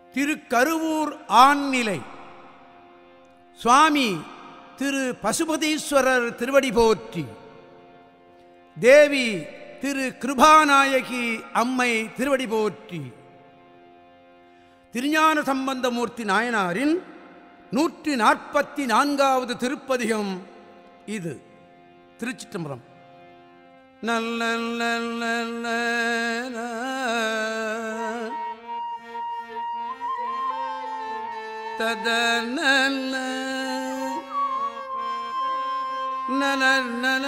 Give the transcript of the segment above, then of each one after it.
திருக்கருவூர் ஆண்நிலை சுவாமி திரு பசுபதீஸ்வரர் திருவடி போற்றி தேவி திரு கிருபாநாயகி அம்மை திருவடி போற்றி திருஞான சம்பந்தமூர்த்தி நாயனாரின் நூற்றி நாற்பத்தி நான்காவது திருப்பதிகம் இது திருச்சிற்றம்பலம் நல்ல நல்ல நல்ல தத நல்ல நல நல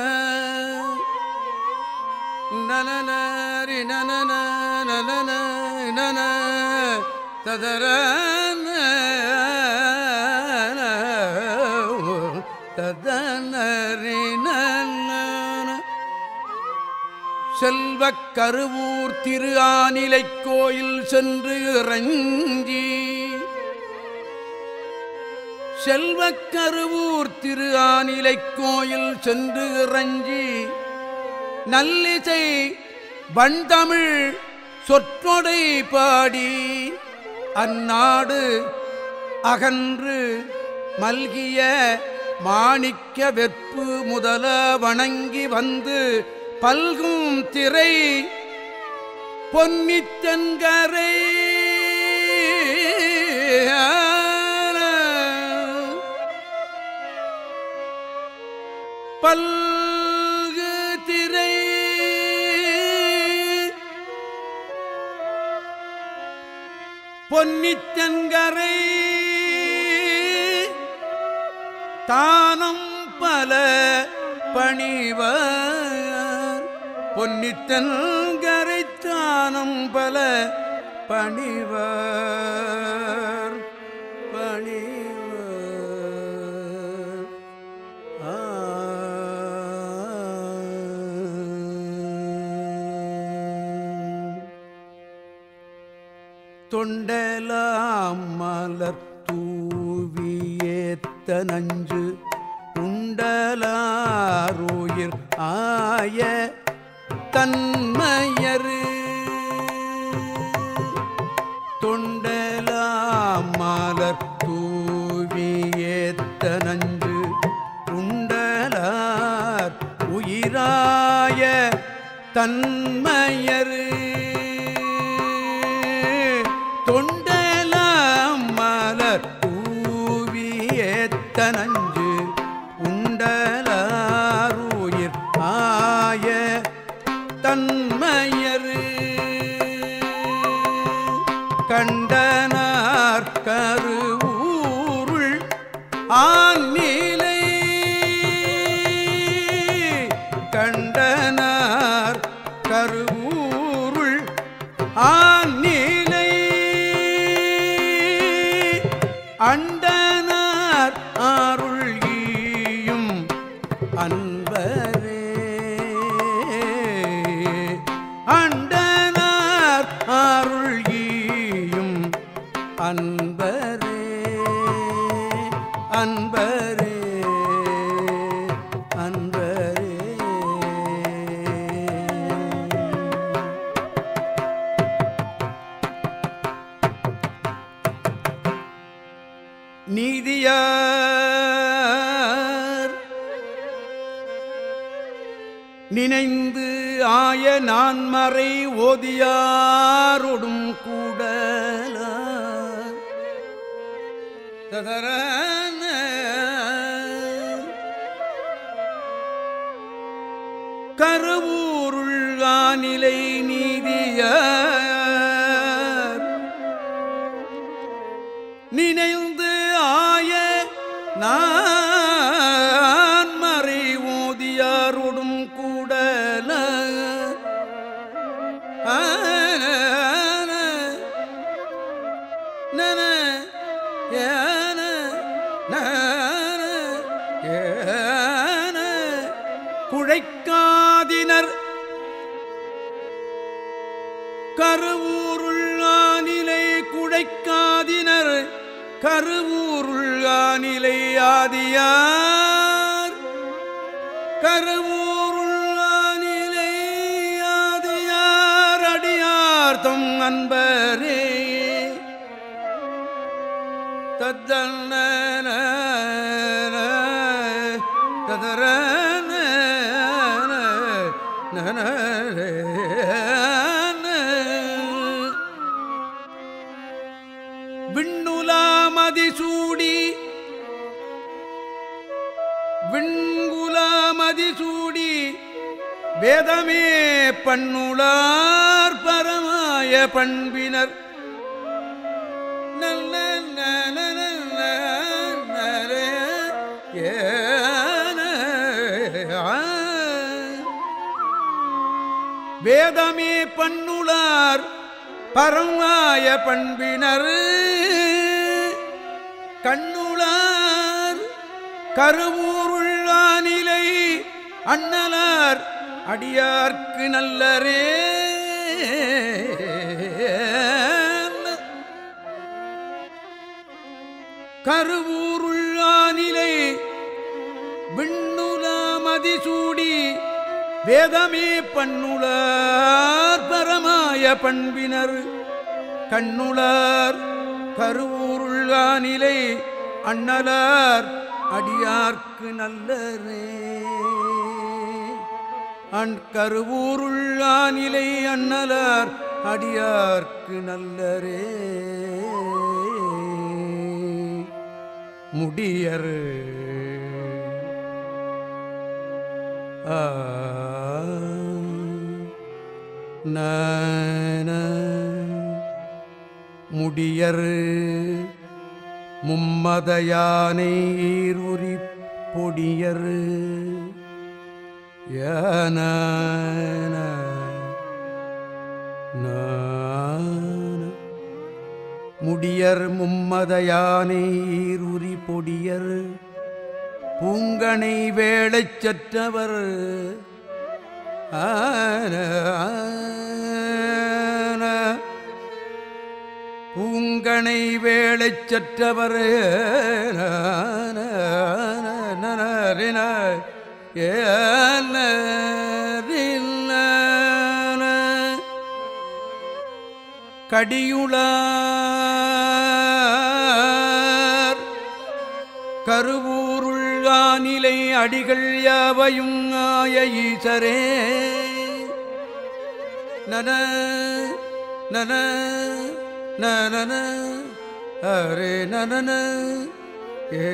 நலனரி நனன நலன நன ததர ததனரி நன செல்வக் கருவூர் திரு ஆனிலைக் கோயில் சென்று இறஞ்சி செல்வக் கருவூர் திரு ஆனிலைக் கோயில் சென்று இறஞ்சி நல்லிசை வண்தமிழ் சொற்றொடை பாடி அந்நாடு அகன்று மல்கிய மாணிக்க வெற்பு முதல வணங்கி வந்து பல்கும் திரை பொன்னித்தன்கரை பல்கு திரை பொன்னித்தன்கரை தானம் பல பணிவர் பொன்னித்தன்கரை தானம் பல பணிவர் பணிவர் ஆ. தொண்டலாம் மலர் தூவியேத்த நஞ்சு உண்டலாருயிர் ஆய தன்மையரு தொண்டலாம் மலர் தூவியேத்த நஞ்சு உண்டலார் உயிராய தன்மையரு தொண்டலாம் மலர் தூவியேத்த நஞ்சு உண்டலாருயிர் ஆய தன்மையரு கண்டனார் கருவூருள் ஆண்நிலை கண்டனார் கருவூருள் ஆண்நிலை அண்டனார் அருள் ஈயும் அன்பரே அண்டனார் அருள் ஈயும் அன்பரே அன்பரே அன்பரே நீதியார் நினைந்து ஆய நான்மறை ஓதியாரொடும் கூடல ததரன கருவூருள் ஆனிலை நீதியார் நினைந்து ஆய நான் மறை ஓதியாரோடும் கூடல ஆன, நன, ஏன, நான, ஏன, குழைக்காதினர் கருவூருள்ளானிலை குழைக்காதினர் கருவூருள்ளானிலை ஆதியார் கருவூருள்ளானிலை ஆதியார் அடியார் தம் அன்பரே தத்தன ததர விண்ணுலாமதி சூடி விண்குலாமதி சூடி வேதமே பண்ணுளார் பரமாய பண்பினர் நல்ல நல நல நரே ஏன ஆ. வேதமே பண்ணுளார் பரமாய பண்பினர் கண்ணுளார் கருவூருள்ளானிலை அண்ணலார் அடியார்க்கு நல்லரே கருவூருள்ளானிலை விண்ணுலாமதி சூடி வேதமே பண்ணுளார் பரமாய பண்பினர் கண்ணுளார் கருவூருள்ளானிலை அண்ணலார் அடியார்க்கு நல்லரே அன் கருவூருள்ளானிலை அண்ணலார் அடியார்க்கு நல்லரே முடியர் ஆ நன முடியர் மும்மதயானை உரி பொடியர் யான முடியர் மும்மதயானை உரி பொடியர் பூங்கனை வேளைச் சற்றவர் ஆன பூங்கனை வேளைச் சற்றவர் கடியுளார் கருவூருள்ளானிலை அடிகள் யாவையும் ஆய ஈசரே நன நன நன அரே நன ஏ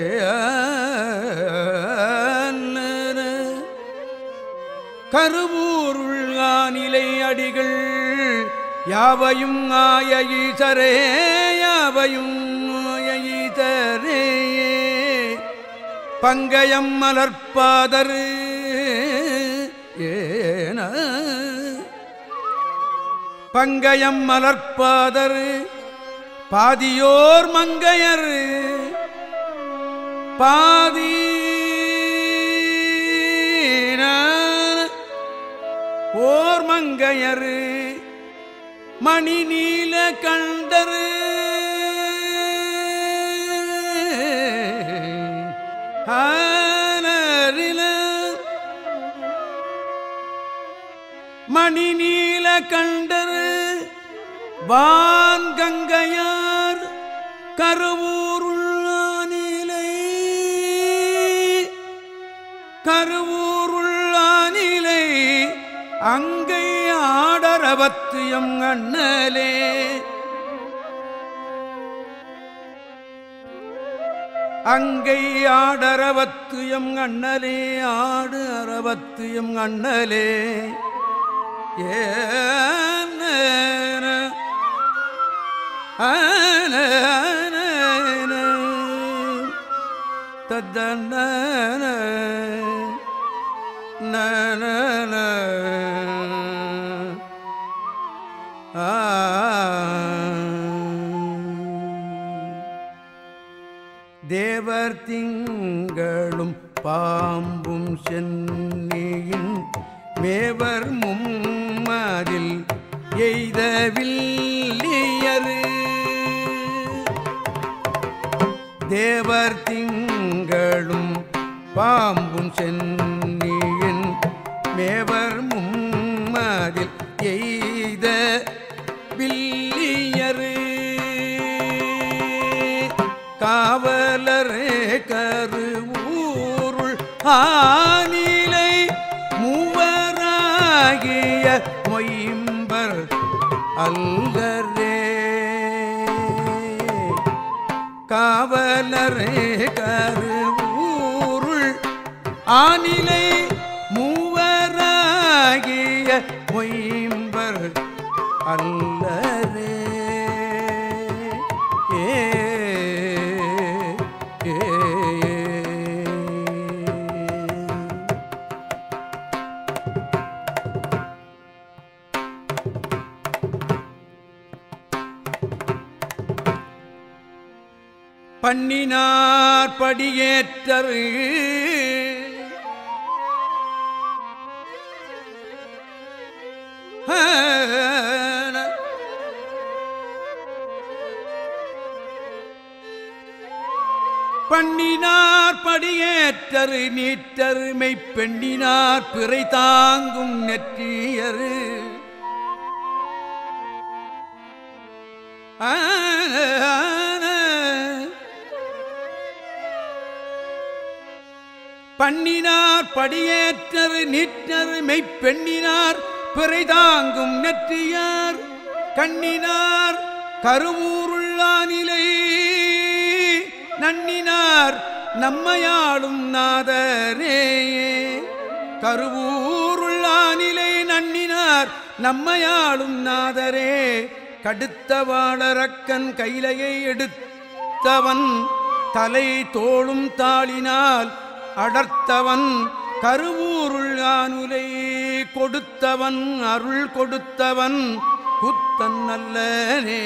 கருவூருள்ளானிலை அடிகள் யாவையும் ஆய ஈசரே யாவையும் ஆய ஈசரே பங்கயம் மலர்பாதர் ஏன பங்கயம் மலர்பாதர் பாதியோர் மங்கையர் பாதி ஓர் மங்கையர் மணி நீல கண்டரு ஆனரில மணி நீல கண்டரு வான் கங்கையார் கருவூருள்ளானிலை கருவூருள்ளானிலை அங்கை ஆடரவத்தியம் அண்ணலே அங்கை ஆடரவத்தியம் அண்ணலே ஆடு அரவத்தியம் அண்ணலே ஏன ஆன தத்தன நன ஆ தேவர் திங்களும் பாம்பும் சென்னியின் மேவர் மும்மதில் எய்தவில்லியரு தேவர் திங்களும் பாம்பும் சென்னியின் மேவர் மும்மதில் எய்த வில்லியரு காவலரே கருவூருள் ஆனிலை மூவராகிய மொயம்பர் அல்லரே காவலரே கருவூருள் ஆனிலை மூவராகிய மொயம்பர் அல்லரே ஏ ஏ, ஏ. பண்ணினார் படியேற்றரு பண்ணினார் படியேற்றரு நீற்றரு மெய்ப்பெண்ணினார் பிறை தாங்கும் நெற்றியரு பண்ணினார் படியேற்றரு நீற்றரு மெய்ப்பெண்ணினார் பிறைதாங்கும் நெற்றியார் கண்ணினார் கருவூருள்ளானிலை நன்னினார் நம்மையாளும் நாதரே கருவூருள்ளானிலை நன்னினார் நம்மையாளும் நாதரே கடுத்த வாழறக்கன் கைலையை எடுத்தவன் தலை தோளும் தாளினால் அடர்த்தவன் கருவூருள் ஆனுலை கொடுத்தவன் அருள் கொடுத்தவன் குத்தன் நல்லனே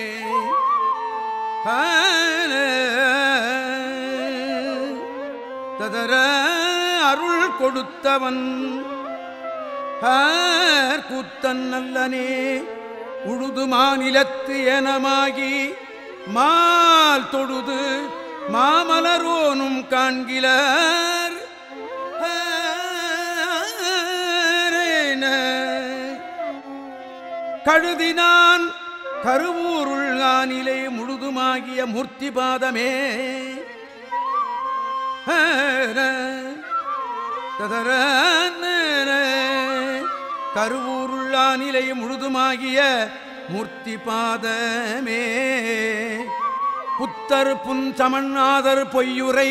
ததர அருள் கொடுத்தவன் கூத்தன் நல்லனே உழுது மாநிலத்து எனமாகி மால் தொழுது மாமலரோனும் காண்கிலர் கழுதினான் கருவூருள் ஆனிலே முழுதுமாகிய மூர்த்தி பாதமே ததர கருவூருள்ளானிலை முழுதுமாகிய மூர்த்தி பாதமே புத்தர் புன் சமன்னாதர் பொய்யுரை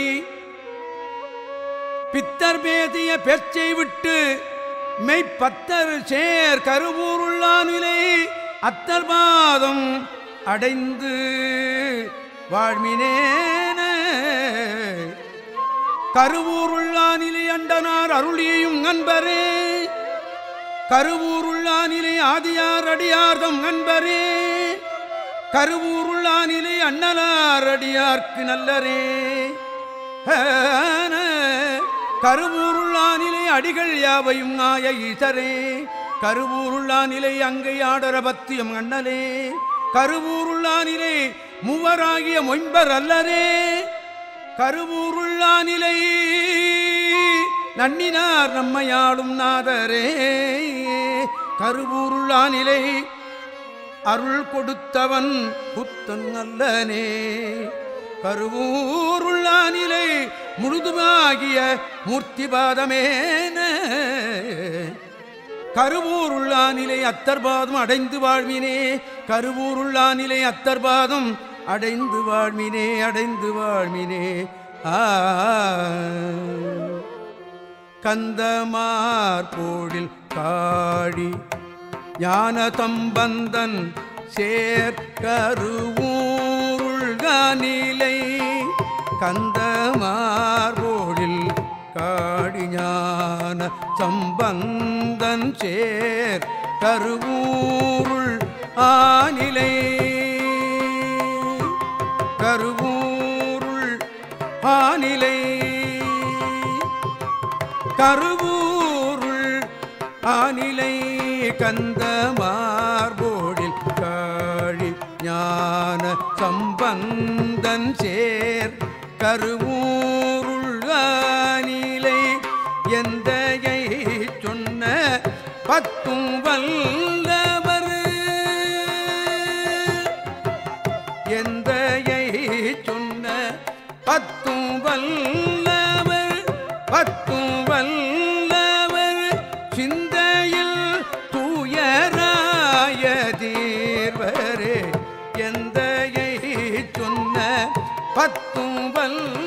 பித்தர் பேதிய பேச்சை விட்டு மெய்ப்பத்தர் சேர் கருவூருள்ளானிலை அத்தர் பாதம் அடைந்து வாழ்மினேன கருவூருள்ளானிலை அண்டனார் அருளியும் நண்பரே கருவூருள்ளானிலை ஆதியார் அடியார்தம் நண்பரே கருவூருள்ளானிலை அண்ணலார் அடியார்க்கு நல்லரே கருவூருள்ளானிலை அடிகள் யாவையும் நாய ஈசரே கருவூருள்ளானிலை அங்கை ஆடர பத்தியம் அண்ணலே கருவூருள்ளானிலை மூவராகிய மொயம்பர் அல்லரே கருவூருள்ளானிலை நன்னினார் நம்மையாளும் நாதரே கருவூருள்ளானிலை அருள் கொடுத்தவன் புத்தன் அல்லனே கருவூருள்ளானிலை முழுதுமாகிய மூர்த்தி பாதமேன கருவூருள்ளானிலை அத்தர்பாதம் அடைந்து வாழ்வினே கருவூருள்ளானிலை அத்தர்பாதம் அடைந்து வாழ்மினே அடைந்து வாழ்மினே ஆ கந்தமார் போழில் காடி ஞான தம்பந்தன் சேர்க்கருவூருள்கானிலை கந்தமார் போழில் காடி ஞான சம்பந்தன் சேர் கருவூருள் ஆனிலை கருவூருள் ஆனிலை கருவூருள் ஆனிலை கந்த மார்போடில் காழி ஞான சம்பந்தன் சேர் கருவூருள் ஆனிலை எந்தையை சொன்ன பத்தும் வல்லவர் எந்தையை சொன்ன பத்தும் வல்லவர் பத்தும் வல்லவர் சிந்தையில் தூயராய தீர்வரே எந்தையை சொன்ன பத்தும் வல்ல